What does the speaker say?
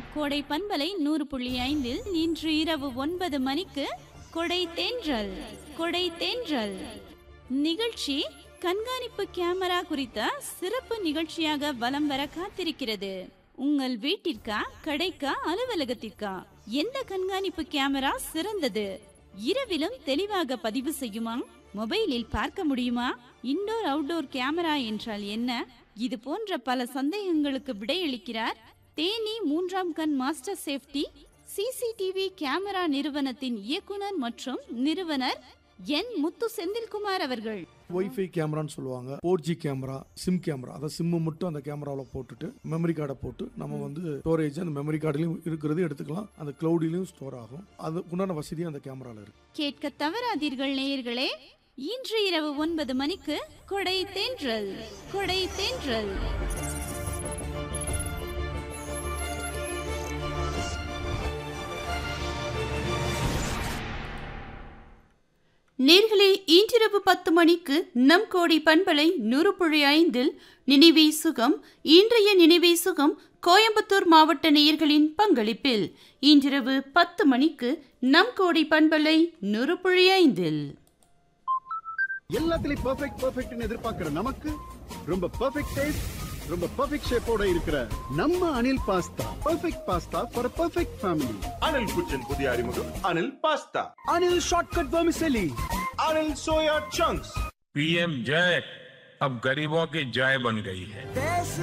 கோடை பண்பலை நூறு புள்ளி ஐந்தில் இன்று இரவு ஒன்பது மணிக்கு கொடை தேன்றல் கொடை தேன்றல் நிகழ்ச்சி கண்காணிப்பு கேமரா குறித்த சிறப்பு நிகழ்ச்சியாக வலம் வர காத்திருக்கிறது உங்கள் வீட்டிற்கா கடைக்கா அலுவலகத்திற்கா எந்த கண்காணிப்பு கேமரா சிறந்தது இரவிலும் தெளிவாக பதிவு செய்யுமா மொபைலில் பார்க்க முடியுமா இன்டோர் அவுட்டோர் கேமரா என்றால் என்ன இது போன்ற பல சந்தேகங்களுக்கு விடையளிக்கிறார் தேனி மூன்றாம் கண் மாஸ்டர் சேஃப்டி சிசிடிவி கேமரா நிறுவனத்தின் இயக்குனர் மற்றும் நிறுவனர் என் முத்து செந்தில்குமார் அவர்கள் ஒய்ஃபை கேமரான்னு சொல்லுவாங்க four G camera SIM camera அதை சிம்மு மட்டும் அந்த கேமராவில் போட்டுட்டு மெமரி கார்டை போட்டு நம்ம வந்து ஸ்டோரேஜ் அந்த மெமரி கார்டுலையும் இருக்கிறது எடுத்துக்கலாம் அந்த க்ளவுடிலையும் ஸ்டோர் ஆகும் அதுக்குண்டான வசதி அந்த கேமராவில் இருக்கு கேட்க தவறாதீர்கள் நேயர்களே இன்று இரவு ஒன்பது மணிக்கு கொடை தேன்றல் கொடை தேன்றல் நேர்களே இன்றிரவு பத்து மணிக்கு நம் கோடி பண்பலை நூறு புள்ளி ஐந்தில் நினைவே சுகம் இன்றைய நினைவே சுகம் கோயம்புத்தூர் மாவட்ட நேயர்களின் பங்களிப்பில் இன்றிரவு பத்து மணிக்கு நம் கோடி பண்பலை நூறு புள்ளி ஐந்தில் எல்லாத்துலயும் பெர்ஃபெக்ட் பெர்ஃபெக்ட்னு எதிர்பார்க்கிற நமக்கு ரொம்ப பெர்ஃபெக்ட் டேஸ்ட் ரொம்ப பெர்ஃபெக்ட் ஷேப்போட இருக்கிற நம்ம Anil pasta perfect pasta for perfect family Anil kitchen புதிய அறிமுகம் Anil pasta Anil shortcut vermicelli Anil soya chunks PM जय अब गरीबों की जय बन गई है